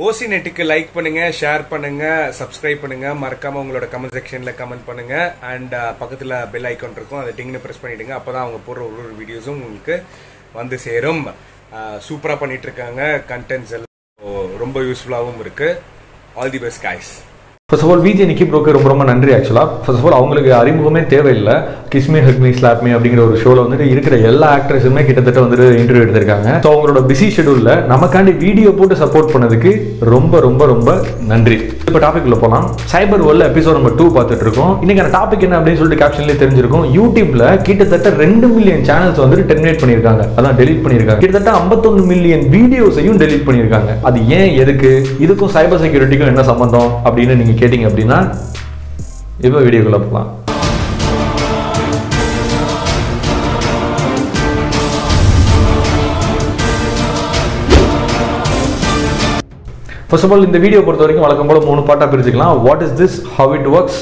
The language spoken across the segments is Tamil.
ஓசி நெட்டுக்கு லைக் பண்ணுங்க ஷேர் பண்ணுங்க சப்ஸ்கிரைப் பண்ணுங்க மறக்காம உங்களோட கமெண்ட் செக்ஷன்ல கமெண்ட் பண்ணுங்க அண்ட் பக்கத்துல பெல் ஐக்கான் இருக்கும் அதை டிங்னு பிரஸ் பண்ணிடுங்க அப்பதான் அவங்க போடுற ஒரு ஒரு வீடியோஸும் உங்களுக்கு வந்து சேரும் சூப்பரா பண்ணிட்டு இருக்காங்க கண்டென்ட்ஸ் எல்லாம் So, ரொம்ப யூஸ்ஃபுல்லாகவும் இருக்கு all the best guys first of all Vijay Nikki ப்ரோக்கு ரொம்ப ரொம்ப நன்றி ஆக்சுவலாக ஃபர்ஸ்ட் ஆஃப் ஆல் அவங்களுக்கு அறிமுகமே தேவையில்லை கிஸ்மி ஹக்மி ஸ்லாப்மி அப்படிங்கிற ஒரு ஷோவில் வந்துட்டு இருக்கிற எல்லா ஆக்ட்ரஸுமே கிட்டத்தட்ட வந்துட்டு இன்டர்வியூ எடுத்திருக்காங்க ஸோ அவங்களோட பிஸி ஷெடியூலில் நமக்காண்டி வீடியோ போட்டு சப்போர்ட் பண்ணதுக்கு ரொம்ப ரொம்ப ரொம்ப நன்றி இப்போ டாபிக் உள்ள போகலாம் cyber world episode number two பார்த்துட்டு இருக்கோம் இன்னைக்கான டாபிக் என்ன அப்படின்னு சொல்லிட்டு கேப்ஷன்லேயே தெரிஞ்சிருக்கும் யூடியூப்ல கிட்டத்தட்ட ரெண்டு மில்லியன் சேனல்ஸ் வந்துட்டு டெர்மினேட் பண்ணியிருக்காங்க அதான் டெலீட் பண்ணியிருக்காங்க கிட்டத்தட்ட 51 மில்லியன் வீடியோஸையும் டெலீட் பண்ணியிருக்காங்க அது ஏன் எதுக்கு இதுக்கும் சைபர் செக்யூரிட்டிக்கும் என்ன சம்பந்தம் அப்படின்னு நீங்க கேட்டீங்க அப்படின்னா இப்போ வீடியோக்குள்ள போகலாம் ஃபர்ஸ்ட் ஆஃப் ஆல் இந்த வீடியோ பொறுத்த வரைக்கும் வழக்கம் போல மூணு பாட்டா பிரிச்சுக்கலாம் what is this how it works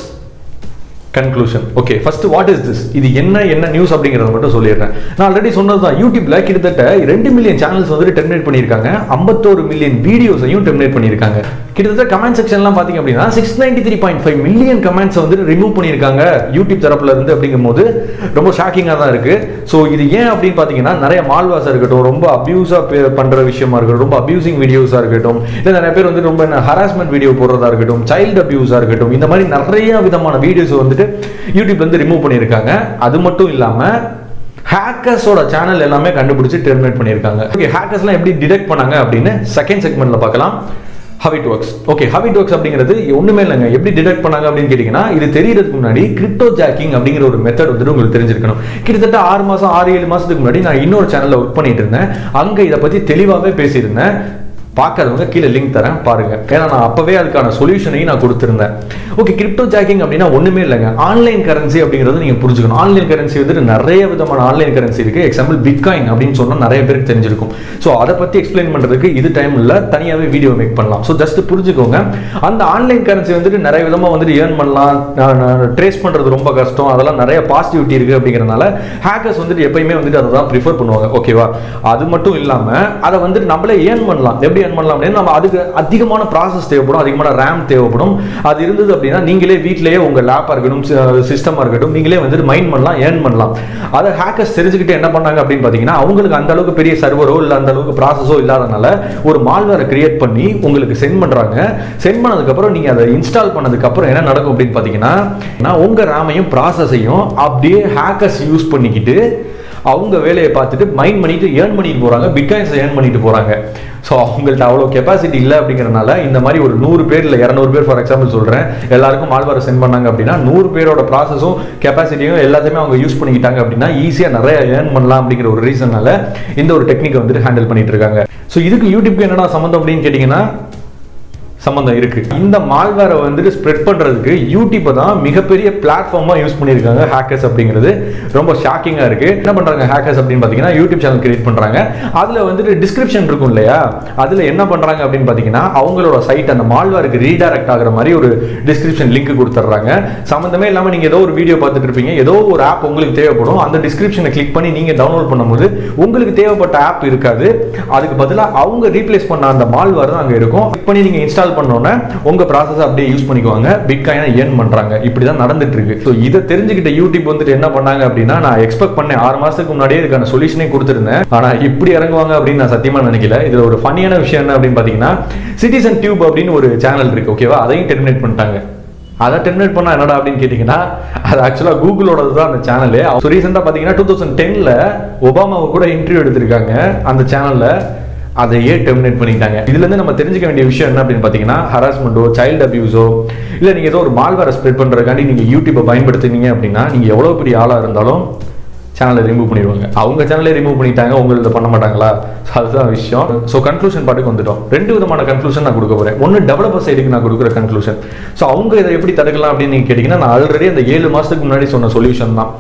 conclusion okay first what is this இது என்ன என்ன நியூஸ் அப்படிங்கறத மட்டும் சொல்லிடுறேன் நான் ஆல்ரெடி சொன்னது தான் யூடியூப்ல கிட்டத்தட்ட ரெண்டு மில்லியன் சேனல்ஸ் வந்துட்டு டெர்மினேட் பண்ணியிருக்காங்க ஐம்பத்தோரு மில்லியன் வீடியோஸையும் டெர்மினேட் பண்ணியிருக்காங்க கிட்டத்தட்ட கமெண்ட் செக்ஷன்லாம் பார்த்தீங்க அப்படின்னா six ninety three point five million comments வந்துட்டு ரிமூவ் பண்ணியிருக்காங்க யூடியூப் தரப்புல இருந்து அப்படிங்கும் போது ரொம்ப ஷாக்கிங்காக தான் இருக்கு ஸோ இது ஏன் அப்படின்னு பார்த்தீங்கன்னா நிறைய மால்வாஸாக இருக்கட்டும் ரொம்ப அபியூஸாக பண்ற விஷயமா இருக்கட்டும் ரொம்ப அபியூசிங் வீடியோஸாக இருக்கட்டும் இல்லை நிறைய பேர் வந்து ரொம்ப ஹராஸ்மெண்ட் வீடியோ போடுறதா இருக்கட்டும் சைல்டு அபியூஸாக இருக்கட்டும் இந்த மாதிரி நிறைய விதமான வீடியோஸ் வந்துட்டு யூடியூப்ல இருந்து ரிமூவ் பண்ணியிருக்காங்க அது மட்டும் இல்லாமல் ஹேக்கர்ஸோட சேனல் எல்லாமே கண்டுபிடிச்சு டெர்மினேட் பண்ணியிருக்காங்க ஓகே ஹேக்கர்ஸ்லாம் எப்படி டிடெக்ட் பண்ணாங்க அப்படின்னு செகண்ட் செக்மெண்ட்ல பார்க்கலாம் how it works okay how it works அப்படிங்கிறது ஒண்ணுமே இல்லைங்க எப்படி டிடெக்ட் பண்ணாங்க அப்படின்னு கேட்டிங்கன்னா இது தெரியறதுக்கு முன்னாடி கிரிப்டோ ஜாக்கிங் அப்படிங்கிற ஒரு மெத்தட் வந்துட்டு உங்களுக்கு தெரிஞ்சிருக்கணும் கிட்டத்தட்ட ஆறு மாசம் ஆறு ஏழு மாசத்துக்கு முன்னாடி நான் இன்னொரு சேனல்ல ஒர்க் பண்ணிட்டு இருந்தேன் அங்க இதை பத்தி தெளிவாகவே பேசியிருந்தேன் பார்க்காதவங்க கீழே லிங்க் தரேன் பாருங்க ஏன்னா நான் அப்பவே அதுக்கான சொல்யூஷனையும் நான் கொடுத்துருந்தேன் ஓகே கிரிப்டோ ஜாக்கிங் அப்படின்னா ஒண்ணுமே இல்லைங்க ஆன்லைன் கரன்சி அப்படிங்கிறது நீங்க புரிஞ்சுக்கணும் ஆன்லைன் கரன்சி வந்துட்டு நிறைய விதமான ஆன்லைன் கரன்சி இருக்கு எக்ஸாம்பிள் பிட்காயின் அப்படின்னு சொன்னா நிறைய பேருக்கு தெரிஞ்சிருக்கும் ஸோ அதை பத்தி எக்ஸ்பிளைன் பண்றதுக்கு இது டைம் இல்ல தனியாவே வீடியோ மேக் பண்ணலாம் ஸோ ஜஸ்ட் புரிஞ்சுக்கோங்க அந்த ஆன்லைன் கரன்சி வந்துட்டு நிறைய விதமா வந்துட்டு ஏர்ன் பண்ணலாம் ட்ரேஸ் பண்றது ரொம்ப கஷ்டம் அதெல்லாம் நிறைய பாசிட்டிவிட்டி இருக்கு அப்படிங்கறதுனால ஹேக்கர்ஸ் வந்துட்டு எப்பயுமே வந்துட்டு அதை தான் ப்ரிஃபர் பண்ணுவாங்க ஓகேவா அது மட்டும் இல்லாம அதை வந்துட்டு நம்மளே ஏர்ன் பண்ணலாம் எப்படி ஏர்ன் பண்ணலாம் அப்படின்னு நம்ம அதுக்கு அதிகமான ப்ராசஸ் தேவைப்படும் அதிகமான ரேம் தேவைப்படும் அது இருந்தது அப்படின்னா நீங்களே வீட்டிலேயே உங்க லேப்பாக இருக்கட்டும் சிஸ்டமாக இருக்கட்டும் நீங்களே வந்துட்டு மைண்ட் பண்ணலாம் ஏர்ன் பண்ணலாம் அதை ஹேக்கர்ஸ் தெரிஞ்சுக்கிட்டு என்ன பண்ணாங்க அப்படின்னு பார்த்தீங்கன்னா அவங்களுக்கு அந்த அளவுக்கு பெரிய சர்வரோ இல்லை அந்த அளவுக்கு ப்ராசஸோ இல்லாதனால ஒரு மால்வேரை கிரியேட் பண்ணி உங்களுக்கு சென்ட் பண்ணுறாங்க சென்ட் பண்ணதுக்கப்புறம் நீங்கள் அதை இன்ஸ்டால் பண்ணதுக்கப்புறம் என்ன நடக்கும் அப்படின்னு பார்த்தீங்கன்னா உங்கள் ரேமையும் ப்ராசஸையும் அப்படியே ஹேக்கர்ஸ் யூஸ் பண்ணிக்கிட்டு அவங்க வேலையை பார்த்துட்டு மைண்ட் பண்ணிட்டு ஏர்ன் பண்ணிட்டு போறாங்க பிட்காயின்ஸ் ஏர்ன் பண்ணிட்டு போறாங்க ஸோ அவங்கள்ட்ட அவ்வளோ கெப்பாசிட்டி இல்லை அப்படிங்கறனால இந்த மாதிரி ஒரு நூறு பேர் இல்லை இரநூறு பேர் ஃபார் எக்ஸாம்பிள் சொல்றேன் எல்லாருக்கும் மால்வாரை சென்ட் பண்ணாங்க அப்படின்னா நூறு பேரோட ப்ராசஸும் கெப்பாசிட்டியும் எல்லாத்தையுமே அவங்க யூஸ் பண்ணிக்கிட்டாங்க அப்படின்னா ஈஸியாக நிறைய ஏர்ன் பண்ணலாம் அப்படிங்கிற ஒரு ரீசனால இந்த ஒரு டெக்னிக்கை வந்துட்டு ஹேண்டில் பண்ணிட்டு இருக்காங்க ஸோ இதுக்கு யூடியூப்க்கு என்னடா சம்மந்தம் அப்படின்னு கேட்டிங்கன்னா சம்மந்தம் இருக்கு இந்த மால்வேரை வந்துட்டு ஸ்ப்ரெட் பண்றதுக்கு யூடியூப்பை தான் மிகப்பெரிய பிளாட்ஃபார்மா யூஸ் பண்ணியிருக்காங்க ஹேக்கர்ஸ் அப்படிங்கிறது ரொம்ப ஷாக்கிங்கா இருக்கு என்ன பண்றாங்க ஹேக்கர்ஸ் அப்படின்னு பாத்தீங்கன்னா யூடியூப் சேனல் கிரியேட் பண்றாங்க அதுல வந்துட்டு டிஸ்கிரிப்ஷன் இருக்கும் இல்லையா அதுல என்ன பண்றாங்க அப்படின்னு பாத்தீங்கன்னா அவங்களோட சைட் அந்த மால்வேருக்கு ரீடைரக்ட் ஆகுற மாதிரி ஒரு டிஸ்கிரிப்ஷன் லிங்க் கொடுத்துட்றாங்க சம்மந்தமே இல்லாம நீங்க ஏதோ ஒரு வீடியோ பார்த்துட்டு இருப்பீங்க ஏதோ ஒரு ஆப் உங்களுக்கு தேவைப்படும் அந்த டிஸ்கிரிப்ஷனை கிளிக் பண்ணி நீங்க டவுன்லோட் பண்ணும்போது உங்களுக்கு தேவைப்பட்ட ஆப் இருக்காது அதுக்கு பதிலாக அவங்க ரீப்ளேஸ் பண்ண அந்த மால்வேர் தான் அங்க இருக்கும் கிளிக் பண்ணி நீங்க இன்ஸ்டால் இன்ஸ்டால் பண்ணோன்னே உங்க ப்ராசஸ் அப்படியே யூஸ் பண்ணிக்குவாங்க பிட்காயினை ஏர்ன் பண்றாங்க இப்படி தான் நடந்துட்டு இருக்கு ஸோ இதை தெரிஞ்சுக்கிட்ட யூடியூப் வந்துட்டு என்ன பண்ணாங்க அப்படின்னா நான் எக்ஸ்பெக்ட் பண்ணேன் ஆறு மாசத்துக்கு முன்னாடியே இதுக்கான சொல்யூஷனே கொடுத்துருந்தேன் ஆனா இப்படி இறங்குவாங்க அப்படின்னு நான் சத்தியமா நினைக்கல இதுல ஒரு ஃபனியான விஷயம் என்ன அப்படின்னு பாத்தீங்கன்னா சிட்டிசன் டியூப் அப்படின்னு ஒரு சேனல் இருக்கு ஓகேவா அதையும் டெர்மினேட் பண்ணிட்டாங்க அதை டெர்மினேட் பண்ணா என்னடா அப்படின்னு கேட்டிங்கன்னா அது ஆக்சுவலாக கூகுளோடது தான் அந்த சேனலு ஸோ ரீசெண்டாக பார்த்தீங்கன்னா டூ தௌசண்ட் டென்னில் ஒபாமாவை கூட இன்டர்வியூ எடுத்திருக்காங்க அந்த சேனலில் அதையே டெர்மினேட் பண்ணிட்டாங்க இதுல இருந்து நம்ம தெரிஞ்சுக்க வேண்டிய விஷயம் என்ன அப்படின்னு பாத்தீங்கன்னா ஹராஸ்மெண்ட்டோ சைல்டு அபியூஸோ இல்ல நீங்க ஏதோ ஒரு மால்வேரை ஸ்ப்ரெட் பண்றதுக்காண்டி நீங்க யூடியூப்பை பயன்படுத்துனீங்க அப்படின்னா நீங்க எவ்வளவு பெரிய ஆளா இருந்தாலும் சேனலை ரிமூவ் பண்ணிடுவாங்க அவங்க சேனலே ரிமூவ் பண்ணிட்டாங்க உங்களை பண்ண மாட்டாங்களா ஸோ அதுதான் விஷயம் ஸோ கன்க்ளூஷன் பாட்டுக்கு வந்துட்டோம் ரெண்டு விதமான கன்க்ளூஷன் நான் கொடுக்க போறேன் ஒன்று டெவலப்பர் சைடுக்கு நான் கொடுக்குற கன்க்ளூஷன் ஸோ அவங்க இதை எப்படி தடுக்கலாம் அப்படின்னு நீங்க கேட்டீங்கன்னா நான் ஆல்ரெடி அந்த ஏழு மாசத்துக்கு முன்னாடி சொன்ன சொல்யூஷன் தான்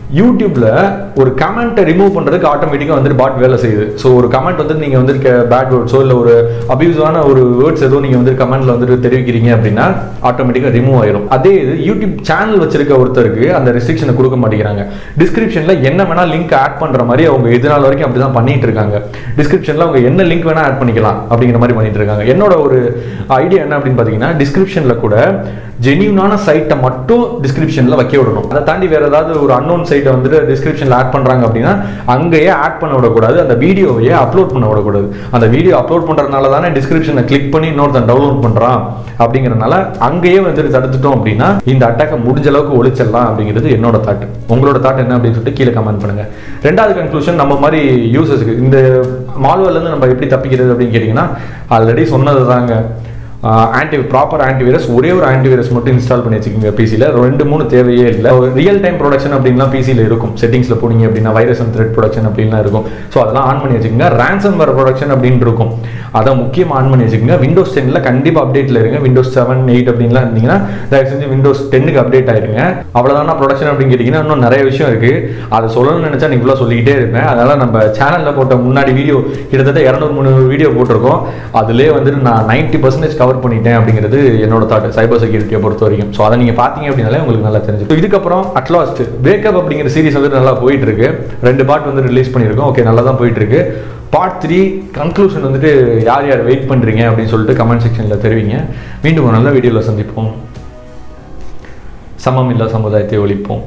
யூடியூப்ல ஒரு கமெண்ட்டை ரிமூவ் பண்றதுக்கு ஆட்டோமேட்டிக்காக வந்துட்டு பாட் வேலை செய்யுது ஸோ ஒரு கமெண்ட் வந்து நீங்க வந்து பேட் வேர்ட்ஸோ இல்லை ஒரு அபியூஸான ஒரு வேர்ட்ஸ் ஏதோ நீங்க வந்து கமெண்ட்ல வந்துட்டு தெரிவிக்கிறீங்க அப்படின்னா ஆட்டோமேட்டிக்காக ரிமூவ் ஆயிரும் அதே இது யூடியூப் சேனல் வச்சிருக்க ஒருத்தருக்கு அந்த ரெஸ்ட்ரிக்ஷனை கொடுக்க மாட்டேங்கிறாங்க டிஸ்கிரிப்ஷன்ல என்ன வேணா லிங்க் ஆட் பண்ற மாதிரி அவங்க இது நாள் வரைக்கும் அப்படிதான் பண்ணிட்டு இருக்காங்க டிஸ்கிரிப்ஷன்ல அவங்க என்ன லிங்க் வேணா ஆட் பண்ணிக்கலாம் அப்படிங்கிற மாதிரி பண்ணிட்டு இருக்காங்க என்னோட ஒரு ஐடியா என்ன அப்படின்னு பாத்தீங்கன்னா டிஸ்கிரிப்ஷன்ல கூட ஜெனியூனான சைட்டை மட்டும் டிஸ்கிரிப்ஷன்ல வைக்க விடணும் அதை தாண்டி வேற ஏதாவது ஒரு அன்னோன் சைட்டை வந்துட்டு டிஸ்கிரிப்ஷன்ல ஆட் பண்றாங்க அப்படின்னா அங்கேயே ஆட் பண்ண விடக்கூடாது அந்த வீடியோவையே அப்லோட் பண்ண விடக்கூடாது அந்த வீடியோ அப்லோட் பண்றதுனால தானே டிஸ்கிரிப்ஷனை கிளிக் பண்ணி இன்னொருத்தன் டவுன்லோட் பண்றான் அப்படிங்கறதுனால அங்கேயே வந்துட்டு தடுத்துட்டோம் அப்படின்னா இந்த அட்டாக்கை முடிஞ்ச அளவுக்கு ஒழிச்சிடலாம் அப்படிங்கிறது என்னோட தாட் உங்களோட தாட் என்ன அப்படின்னு சொல்லிட்டு கீழே கமெண்ட் பண்ணுங்க ரெண்டாவது கன்க்ளூஷன் நம்ம மாதிரி யூசர்ஸ்க்கு இந்த malware ல இருந்து நம்ம எப்படி தப்பிக்கிறது அப்படின்னு கேட்டிங்கன்னா ஆல்ரெடி சொன்னது தாங்க ஆன்டி ப்ராப்பர் ஆன்டிவைரஸ் ஒரே ஒரு ஆன்டிவைரஸ் மட்டும் இன்ஸ்டால் பண்ணி வச்சுக்கோங்க பிசியில் ரெண்டு மூணு தேவையே இல்லை ரியல் டைம் ப்ரொடக்ஷன் அப்படின்லாம் பிசியில் இருக்கும் செட்டிங்ஸில் போனீங்க அப்படின்னா வைரஸ் அண்ட் த்ரெட் ப்ரொடக்ஷன் அப்படின்லாம் இருக்கும் ஸோ அதெல்லாம் ஆன் பண்ணி வச்சுக்கோங்க ரேன்சம் வேர் ப்ரொடக்ஷன் அப்படின்னு இருக்கும் அதை முக்கியமாக ஆன் பண்ணி வச்சுக்கோங்க விண்டோஸ் டென்னில் கண்டிப்பாக அப்டேட்டில் இருங்க விண்டோஸ் செவன் எயிட் அப்படின்லாம் இருந்தீங்கன்னா தயவு செஞ்சு விண்டோஸ் டென்னுக்கு அப்டேட் ஆயிருங்க அவ்வளோதானா ப்ரொடக்ஷன் அப்படின்னு கேட்டிங்கன்னா இன்னும் நிறைய விஷயம் இருக்குது அதை சொல்லணும்னு நினச்சா நீ ஃபுல்லாக சொல்லிக்கிட்டே இருப்பேன் அதனால் நம்ம சேனலில் போட்ட முன்னாடி வீடியோ கிட்டத்தட்ட இரநூறு முந்நூறு வீடியோ போட்டிருக்கோம் அதுலேயே வந்துட்டு நான் நைன்ட்டி பர்சன்டேஜ் கவர் பண்ணிட்டேன் அப்படிங்கிறது என்னோட தாட் சைபர் செக்யூரிட்டியை பொறுத்த வரைக்கும் ஸோ அதை நீங்கள் பார்த்தீங்க அப்படின்னாலே உங்களுக்கு நல்லா தெரிஞ்சுக்கும் இதுக்கப்புறம் அட்லாஸ்ட் பிரேக்கப் அப்படிங்கிற சீரிஸ் வந்துட்டு நல்லா போயிட்டு இருக்கு ரெண்டு பார்ட் வந்து ரிலீஸ் பண்ணியிருக்கோம் ஓகே நல்லா தான் போயிட்டு இருக்கு பார்ட் த்ரீ கன்க்ளூஷன் வந்துட்டு யார் யார் வெயிட் பண்ணுறீங்க அப்படின்னு சொல்லிட்டு கமெண்ட் செக்ஷனில் தெரிவிங்க மீண்டும் ஒரு நல்ல வீடியோவில் சந்திப்போம் சமமில்லா சமுதாயத்தை ஒழிப்போம்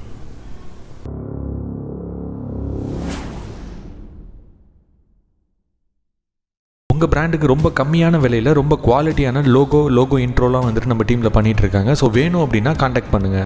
உங்கள் பிராண்டுக்கு ரொம்ப கம்மியான விலையில் ரொம்ப குவாலிட்டியான லோகோ லோகோ இன்ட்ரோலாம் வந்துட்டு நம்ம டீமில் பண்ணிட்டு இருக்காங்க ஸோ வேணும் அப்படின்னா காண்டாக்ட் பண்ணுங்கள்